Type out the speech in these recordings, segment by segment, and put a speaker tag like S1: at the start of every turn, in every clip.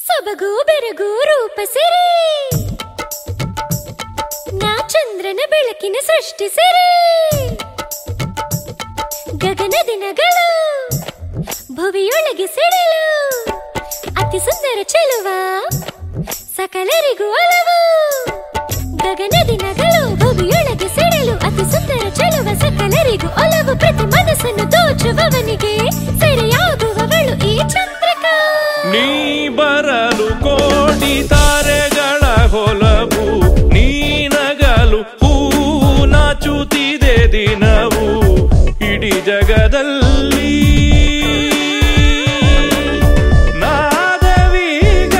S1: ಸೊಬಗು ಬೆರಗು ರೂಪ ಸಿರಿ ನಾ ಚಂದ್ರನ ಬೆಳಕಿನ ಸೃಷ್ಟಿಸಿರಿ ಗಗನ ದಿನಗಳು ಭುವಿಯೊಳಗೆ ಸಿಡಿಲು ಅತಿ ಸುಂದರ ಚೆಲುವ ಸಕಲರಿಗೂ ಒಲವು ಗಗನ ದಿನಗಳು ಭುವಿಯೊಳಗೆ ಸಿಡಿಲು ಅತಿ ಸುಂದರ ಚೆಲುವ ಸಕಲರಿಗೂ ಒಲವು ಪ್ರತಿ ಮನಸ್ಸನ್ನು ದೋಚುವವನಿಗೆ ಸೆರೆಯಾಗುವವಳು ಈ ಚಂದ್ರಿಕಾ
S2: ನೀ ಬರಲು ಕೋಟಿ ತಾರೆಗಳ ಹೊಲವು ನೀನಗಲು ಹೂ ನಾಚುತ್ತಿದೆ ದಿನವು ಇಡೀ ಜಗದಲ್ಲಿ ನಾದವೀಗ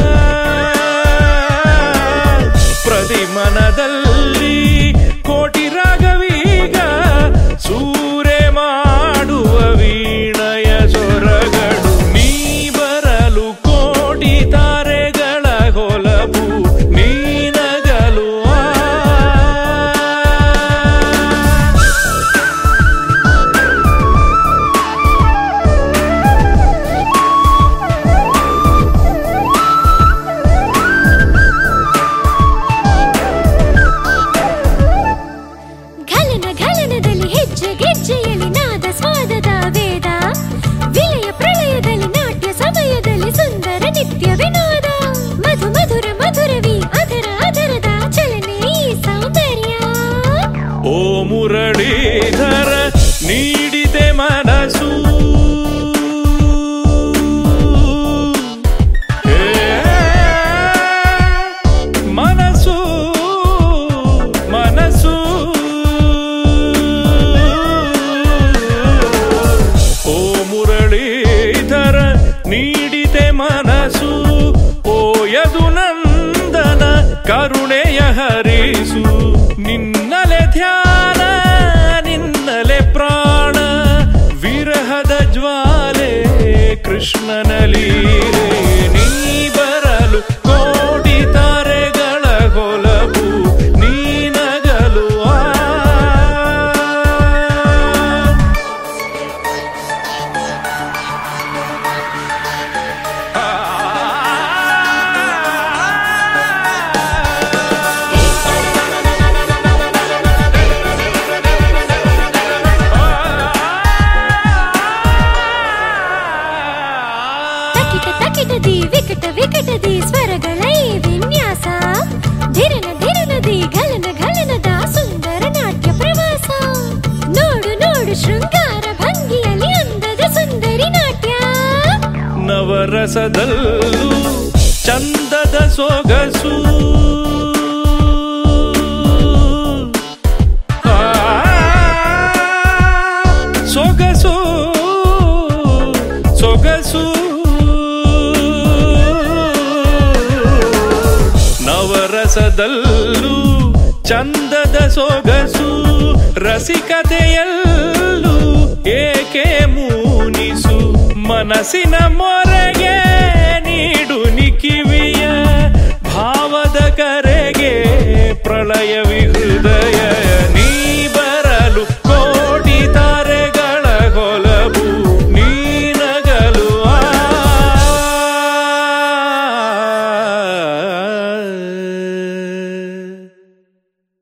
S2: ಪ್ರತಿ ಮನದಲ್ಲಿ ಕೋಟಿ ರಾಗವೀಗ ಸೂರೆ ಮಾಡುವ ವೀಣಯ ಸ್ವರಗಳು ನೀ ಬರಲು ಕೋಟಿ ತಾರೆಗಳ ಹೊಲವು ನೀನಗಲು ಆ
S1: ಘಲನ ಘಲನದಲ್ಲಿ ಹೆಜ್ಜೆ ಗೆಜ್ಜೆಯಲ್ಲಿ ನಾದ ಸ್ವಾದದ ವೇದ ವಿಲಯ ಪ್ರಳಯದಲ್ಲಿ ನಾಟ್ಯ ಸಮಯದಲ್ಲಿ ಸುಂದರ ನಿತ್ಯ ವಿನೋದ ಮಧು ಮಧುರ ಮಧುರವಿ ಅದರ ಅದರದ ಚಲನೆ ಈ ಸೌಂದರ್ಯ
S2: ಓ ಮುರಳೀಧರ ನೀಡಿದೆ ಮನಸ್ಸು ಏ, ಮನಸ್ಸು ಮನಸ್ಸು ಓ ಮುರಳೀಧರ ನೀಡಿದೆ ಮನಸ್ಸು ಓಯದು ನಂದನ ಕರುಣೆಯ ಹರಿಸು ನಿನ್ನಲೆ ಧ್ಯಾನ ನಿನ್ನಲೆ ಪ್ರಾಣ ವಿರಹದ ಜ್ವಾಲೆ ಕೃಷ್ಣನ ಲೀಲೆ ನೀ ಬರಲು ಕೋಟಿ ತಾರೆಗಳ ಹೊಲವು ನೀನಗಲು ಆ
S1: ತಕಿಟ ತಕಿಟದಿ ವಿಕಟ ವಿಕಟದಿ ಸ್ವರಗಳ ಈ ವಿನ್ಯಾಸ ಧಿರನ ಧಿರನದಿ ಘಲನ ಘಲನದ ಸುಂದರ ನಾಟ್ಯ ಪ್ರವಾಸ ನೋಡು ನೋಡು ಶೃಂಗಾರ ಭಂಗಿಯಲ್ಲಿ ಅಂದದ ಸುಂದರಿ ನಾಟ್ಯ
S2: ನವರಸದಲ್ಲೂ ಚಂದದ ಸೊಗಸು ಆ, ಸೊಗಸು ಸೊಗಸು ನವರಸದಲ್ಲೂ ಚಂದದ ಸೊಗಸು ರಸಿಕತೆಯಲ್ಲೂ ಏಕೆ ಮೂನಿಸು ಮನಸ್ಸಿನ ಮೊರೆಗೆ ನೀಡು ನಿಕಿವಿಯ ಭಾವದ ಕರೆಗೆ ಪ್ರಳಯ ವಿಹೃದಯ ನೀ ಬ